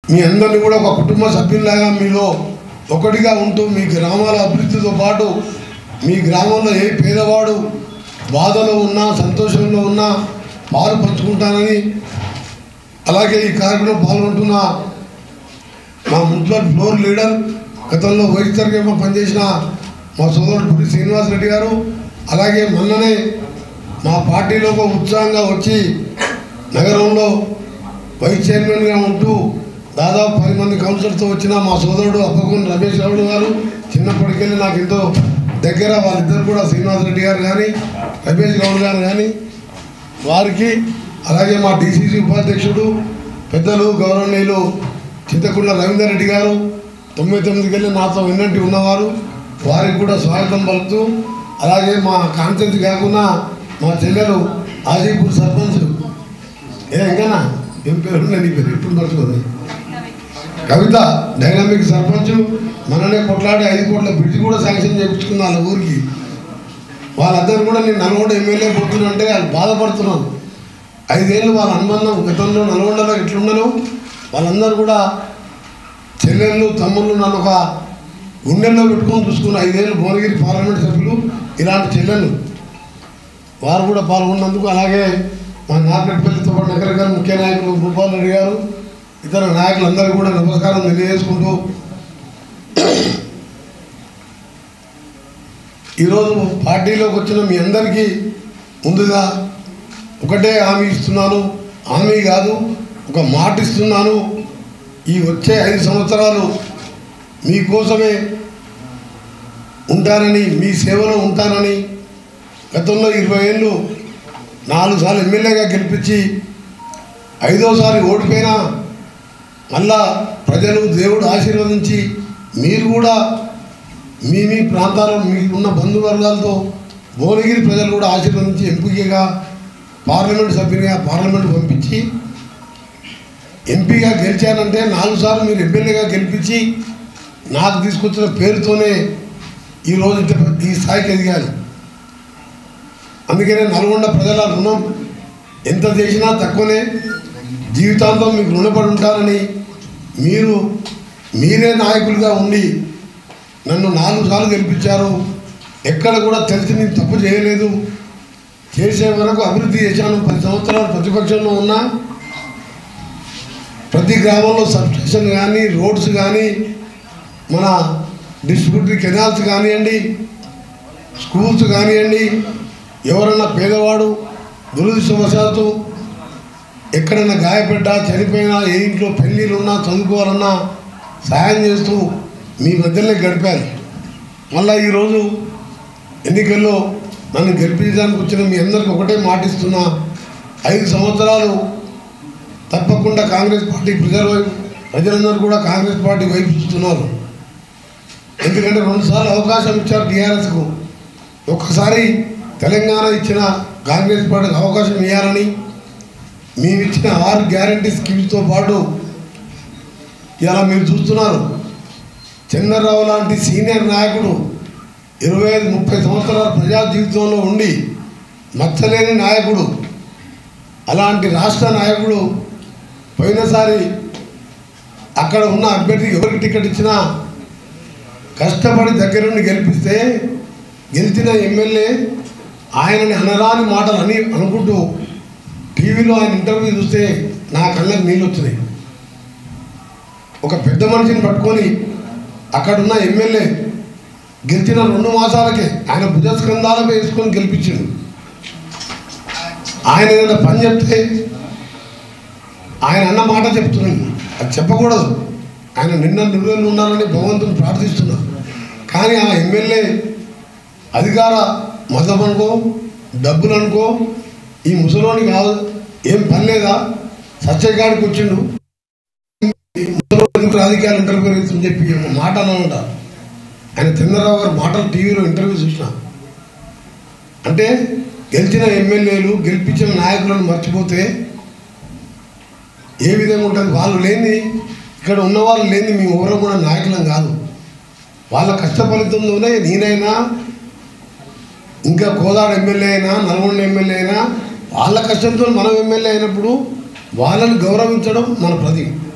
మీ అందరినీ కూడా ఒక కుటుంబ సభ్యుల్లాగా మీలో ఒకటిగా ఉంటూ మీ గ్రామాల అభివృద్ధితో పాటు మీ గ్రామంలో ఏ పేదవాడు బాధలో ఉన్నా సంతోషంలో ఉన్నా పాలు పంచుకుంటానని అలాగే ఈ కార్యక్రమంలో పాల్గొంటున్న మా మున్సిపల్ ఫ్లోర్ లీడర్ గతంలో వైస్ చైర్మన్గా పనిచేసిన మా సోదరుడు పురి శ్రీనివాస్ రెడ్డి గారు అలాగే మొన్ననే మా పార్టీలో ఒక ఉత్సాహంగా వచ్చి నగరంలో వైస్ చైర్మన్గా ఉంటూ దాదాపు పది మంది కౌన్సిలర్తో వచ్చిన మా సోదరుడు అప్పకొండ రమేష్ గౌడ్ గారు చిన్నప్పటికెళ్ళి నాకు ఎంతో దగ్గర వాళ్ళిద్దరు కూడా శ్రీనివాస్ రెడ్డి గారు కానీ రమేష్ గౌడ్ గారు కానీ వారికి అలాగే మా డిసిసి ఉపాధ్యక్షుడు పెద్దలు గౌరవనీయులు చింతకుండ రవీందర్ రెడ్డి గారు తొంభై తొమ్మిదికి వెళ్ళి నాతో విన్నట్టు ఉన్నవారు వారికి కూడా స్వాగతం పలుకుతూ అలాగే మా కాన్సెన్స్ కాకుండా మా చెల్లెలు ఆజీపూర్ సర్పంచ్ ఏ ఇంకనా ఏం పేరు ఉన్నాయి నీ పేరు ఎప్పుడు మర్చిపోదు కవిత డైనామిక్ సర్పంచ్ మననే కొట్లాడి ఐదు కోట్ల బ్రిడ్జ్ కూడా శాంక్షన్ చేయించుకుంది వాళ్ళ ఊరికి వాళ్ళందరూ కూడా నేను నల్గొండ ఎమ్మెల్యే పోతున్నంటే వాళ్ళు బాధపడుతున్నాను ఐదేళ్ళు వాళ్ళ అనుబంధం గతంలో నల్గొండలో ఎట్లున్నాను వాళ్ళందరూ కూడా చెల్లెళ్ళు తమ్ముళ్ళు నన్ను ఒక గుండెల్లో పెట్టుకొని చూసుకున్న ఐదేళ్ళు భువనగిరి పార్లమెంట్ సభ్యులు ఇలాంటి చెల్లెళ్ళు వారు కూడా పాల్గొన్నందుకు అలాగే మా నార్కెట్పల్లితో పాటు నగర గారు ముఖ్య నాయకులు భూపాల్ రెడ్డి గారు ఇతర నాయకులందరూ కూడా నమస్కారం తెలియజేసుకుంటూ ఈరోజు పార్టీలోకి వచ్చిన మీ అందరికీ ముందుగా ఒకటే హామీ ఇస్తున్నాను హామీ కాదు ఒక మాట ఇస్తున్నాను ఈ వచ్చే ఐదు సంవత్సరాలు మీకోసమే ఉంటానని మీ సేవలో ఉంటానని గతంలో ఇరవై ఏళ్ళు నాలుగు సార్లు ఎమ్మెల్యేగా గెలిపించి ఐదోసారి ఓడిపోయినా మళ్ళా ప్రజలు దేవుడు ఆశీర్వదించి మీరు కూడా మీ మీ ప్రాంతాల్లో మీకు ఉన్న బంధువర్గాలతో భువనగిరి ప్రజలు కూడా ఆశీర్వదించి ఎంపీగా పార్లమెంట్ సభ్యునిగా పార్లమెంట్ పంపించి ఎంపీగా గెలిచానంటే నాలుగు సార్లు మీరు ఎమ్మెల్యేగా గెలిపించి నాకు తీసుకొచ్చిన పేరుతోనే ఈరోజు ఇంత పెద్ద- ఈ స్థాయికి ఎదిగాను అందుకనే నల్గొండ ప్రజల రుణం ఎంత చేసినా తక్కువనే జీవితాంతం మీకు రుణపడి ఉంటారని మీరు మీరే నాయకులుగా ఉండి నన్ను నాలుగు సార్లు గెలిపించారు ఎక్కడ కూడా తెలిసి నేను తప్పు చేయలేదు చేసే వరకు అభివృద్ధి చేశాను పది సంవత్సరాలు ప్రతిపక్షంలో ఉన్నా ప్రతి గ్రామంలో సబ్స్టేషన్ కానీ రోడ్స్ కానీ మన డిస్ట్రిబ్యూటరీ కెనాల్స్ కానివ్వండి స్కూల్స్ కానివ్వండి ఎవరన్నా పేదవాడు దురదృష్టవశాత్తు ఎక్కడైనా గాయపడ్డా చనిపోయినా ఏ ఇంట్లో పెళ్ళిళ్ళు ఉన్నా చదువుకోవాలన్నా సహాయం చేస్తూ మీ మధ్యలో గడిపాను మళ్ళీ ఈరోజు ఎన్నికల్లో నన్ను గెలిపించడానికి వచ్చిన మీ అందరికి ఒకటే మాటిస్తున్నా ఐదు సంవత్సరాలు తప్పకుండా కాంగ్రెస్ పార్టీ ప్రజల వైపు ప్రజలందరూ కూడా కాంగ్రెస్ పార్టీ వైపు చూస్తున్నారు ఎందుకంటే రెండుసార్లు అవకాశం ఇచ్చారు టీఆర్ఎస్కు ఒక్కసారి తెలంగాణ ఇచ్చిన కాంగ్రెస్ పార్టీకి అవకాశం ఇవ్వాలని మేము ఇచ్చిన ఆరు గ్యారంటీ స్కీమ్స్తో పాటు ఇలా మీరు చూస్తున్నారు చంద్రరావు లాంటి సీనియర్ నాయకుడు ఇరవై ఐదు ముప్పై సంవత్సరాల ప్రజా జీవితంలో ఉండి మచ్చలేని నాయకుడు అలాంటి రాష్ట్ర నాయకుడు పోయినసారి అక్కడ ఉన్న అభ్యర్థికి ఎవరికి టికెట్ ఇచ్చినా కష్టపడి దగ్గరుండి గెలిపిస్తే గెలిచిన ఎమ్మెల్యే ఆయనని అనరాని మాటలు అని అనుకుంటూ టీవీలో ఆయన ఇంటర్వ్యూ చూస్తే నా కళ్ళకి నీళ్ళు వచ్చినాయి ఒక పెద్ద మనిషిని పట్టుకొని అక్కడున్న ఎమ్మెల్యే గెలిచిన రెండు మాసాలకే ఆయన భుజస్కంధాలపై వేసుకొని గెలిపించిండు ఆయన ఏదైనా పని చెప్తే ఆయన అన్న మాట చెప్తున్నాను అది చెప్పకూడదు ఆయన నిన్న నిర్వహణ ఉండాలని భగవంతుని ప్రార్థిస్తున్నారు కానీ ఆ ఎమ్మెల్యే అధికార మతం అనుకో డబ్బులు అనుకో ఈ ముసలోని కాదు ఏం పని లేదా సత్యగాడికి వచ్చిండు ఈ ముసలోనికి రాజకీయాలు ఇంటర్వ్యూ అని చెప్పి ఒక మాట అనమాట ఆయన చంద్రరావు గారు మాటలు టీవీలో ఇంటర్వ్యూ చూసిన అంటే గెలిచిన ఎమ్మెల్యేలు గెలిపించిన నాయకులను మర్చిపోతే ఏ విధంగా ఉంటుంది వాళ్ళు లేని ఇక్కడ ఉన్న వాళ్ళు లేని మేము ఎవరో కూడా నాయకులం కాదు వాళ్ళ కష్ట ఫలితంలోనే నేనైనా ఇంకా కోదాడ ఎమ్మెల్యే అయినా నల్గొండ ఎమ్మెల్యే అయినా వాళ్ళ కష్టంతో మనం ఎమ్మెల్యే అయినప్పుడు వాళ్ళని గౌరవించడం మన ప్రతి